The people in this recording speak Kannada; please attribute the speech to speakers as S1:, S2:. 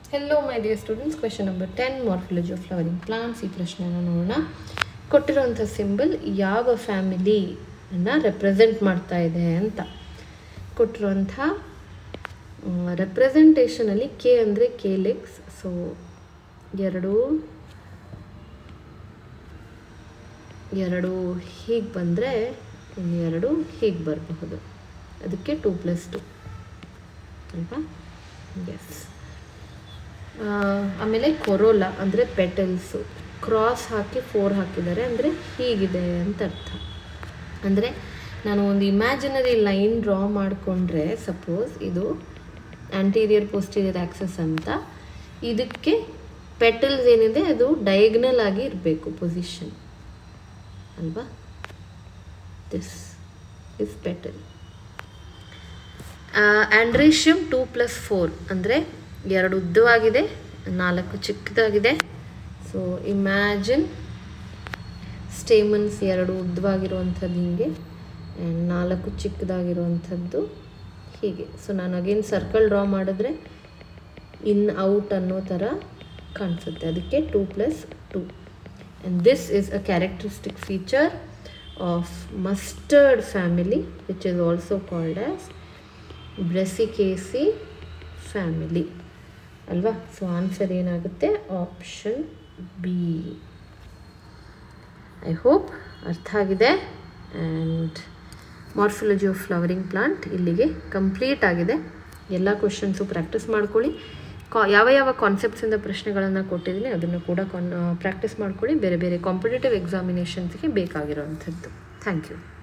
S1: hello my dear students question number ten morphology of flowering plants ಈ ಪ್ರಶ್ನೆನ ನೋಡೋಣ ಕೊಟ್ಟಿರುವಂಥ ಸಿಂಬಲ್ ಯಾವ ಫ್ಯಾಮಿಲಿಯನ್ನು ರೆಪ್ರೆಸೆಂಟ್ ಮಾಡ್ತಾ ಇದೆ ಅಂತ ಕೊಟ್ಟಿರುವಂಥ ರೆಪ್ರೆಸೆಂಟೇಷನಲ್ಲಿ ಕೆ ಅಂದರೆ ಕೇಲೆಕ್ಸ್ ಸೊ ಎರಡು ಎರಡು ಹೀಗೆ ಬಂದರೆ ಇನ್ನು ಎರಡು ಹೀಗೆ ಬರಬಹುದು ಅದಕ್ಕೆ ಟೂ ಪ್ಲಸ್ ಟು ಅಲ್ವಾ ಎಸ್ ಆಮೇಲೆ ಕೊರೋಲಾ ಅಂದರೆ ಪೆಟಲ್ಸು ಕ್ರಾಸ್ ಹಾಕಿ ಫೋರ್ ಹಾಕಿದ್ದಾರೆ ಅಂದರೆ ಹೀಗಿದೆ ಅಂತ ಅರ್ಥ ಅಂದರೆ ನಾನು ಒಂದು ಇಮ್ಯಾಜಿನರಿ ಲೈನ್ ಡ್ರಾ ಮಾಡಿಕೊಂಡ್ರೆ ಸಪೋಸ್ ಇದು ಆ್ಯಂಟೀರಿಯರ್ ಪೋಸ್ಟೀರಿಯರ್ ಆ್ಯಕ್ಸಸ್ ಅಂತ ಇದಕ್ಕೆ ಪೆಟಲ್ಸ್ ಏನಿದೆ ಅದು ಡಯಾಗ್ನಲ್ ಆಗಿ ಇರಬೇಕು ಪೊಸಿಷನ್ ಅಲ್ವಾ this is petal androecium two plus four ಅಂದರೆ ಎರಡು ಉದ್ದವಾಗಿದೆ ನಾಲ್ಕು ಚಿಕ್ಕದಾಗಿದೆ ಸೊ ಇಮ್ಯಾಜಿನ್ ಸ್ಟೇಮನ್ಸ್ ಎರಡು ಉದ್ದವಾಗಿರುವಂಥದ್ದು ಹಿಂಗೆ ಆ್ಯಂಡ್ ನಾಲ್ಕು ಚಿಕ್ಕದಾಗಿರುವಂಥದ್ದು ಹೀಗೆ ಸೊ ನಾನು ಅಗೇನ್ ಸರ್ಕಲ್ ಡ್ರಾ ಮಾಡಿದ್ರೆ ಇನ್ ಔಟ್ ಅನ್ನೋ ಥರ ಕಾಣಿಸುತ್ತೆ ಅದಕ್ಕೆ two plus two and this is a characteristic feature of mustard family which is also called as Brassicaceae family ಅಲ್ವಾ ಸೊ ಆನ್ಸರ್ ಏನಾಗುತ್ತೆ ಆಪ್ಷನ್ ಬಿ ಐ ಹೋಪ್ ಅರ್ಥ ಆಗಿದೆ and morphology of flowering plant ಇಲ್ಲಿಗೆ ಕಂಪ್ಲೀಟ್ ಆಗಿದೆ ಎಲ್ಲ ಕ್ವಶನ್ಸು ಪ್ರಾಕ್ಟೀಸ್ ಮಾಡ್ಕೊಳ್ಳಿ ಕಾ ಯಾವ ಯಾವ ಕಾನ್ಸೆಪ್ಟ್ಸಿಂದ ಪ್ರಶ್ನೆಗಳನ್ನು ಕೊಟ್ಟಿದ್ದೀನಿ ಅದನ್ನು ಕೂಡ ಕಾನ್ ಪ್ರಾಕ್ಟೀಸ್ ಮಾಡ್ಕೊಳ್ಳಿ ಬೇರೆ ಬೇರೆ ಕಾಂಪಿಟೇಟಿವ್ ಎಕ್ಸಾಮಿನೇಷನ್ಸ್ಗೆ ಬೇಕಾಗಿರೋವಂಥದ್ದು ಥ್ಯಾಂಕ್ ಯು